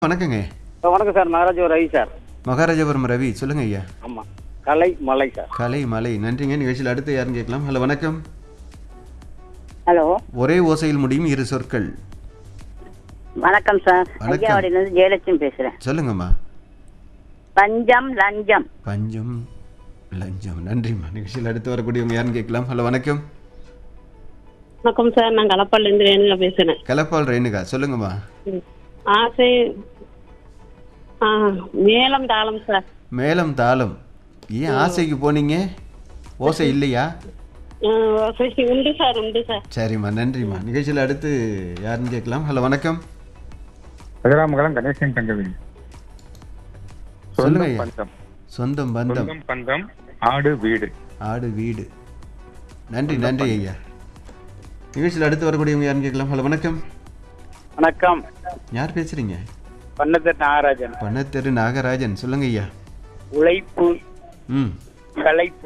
வணக்கங்க வணக்கம் sir Nagaraj Ravi sir Maharajapuram Ravi சொல்லுங்க ஐயா ஆமாம் கலை மலை சார் கலை மலை நன்றிங்க நிகழ்ச்சியில் அடுத்து யாருன்னு கேட்கலாம் ஹலோ வணக்கம் ஹலோ ஒரே ஓசையில் முடியும் இரு சொற்கள் வணக்கம் சார் வணக்கம். ஐயாவாடியிலிருந்து ஜெயலட்சுமி பேசுறேன் சொல்லுங்கம்மா பஞ்சம் லஞ்சம் பஞ்சம் லஞ்சம் நன்றிம்மா நிகழ்ச்சியில் அடுத்து வரக்கூடியவங்க யாருன்னு கேட்கலாம் ஹலோ வணக்கம் வணக்கம் சார் நான் களப்பால இருந்து ரேணுகா பேசுறேன் கலப்பால் ரேணுகா சொல்லுங்கம்மா ம். ஆசை ஆ, மேளம் தாளம் சார் மேலம் தாளம் ஏன் ஆசைக்கு போனீங்க ஓசை இல்லையா ஆ, ஓசை உண்டு சார் உண்டு சார் சரிம்மா நன்றிம்மா நிகழ்ச்சியில் அடுத்து யாருன்னு கேட்கலாம் ஹலோ வணக்கம் கதிராமங்கலம் கணேசன் தங்கவேல் சொல்லுங்க சொந்தம் ஐயா. பந்தம் சொந்தம் பந்தம் சொந்தம் பந்தம் ஆடு வீடு ஆடு வீடு நன்றி நன்றி ஐயா நிகழ்ச்சியில் அடுத்து வரக்கூடியவங்க யாருன்னு கேட்கலாம் ஹலோ வணக்கம் வணக்கம் யார் பேசுறீங்க பன்னத்தர் நாகராஜன் பணத்தெரு நாகராஜன் சொல்லுங்க ஐயா உழைப்பு ம் கலைப்பு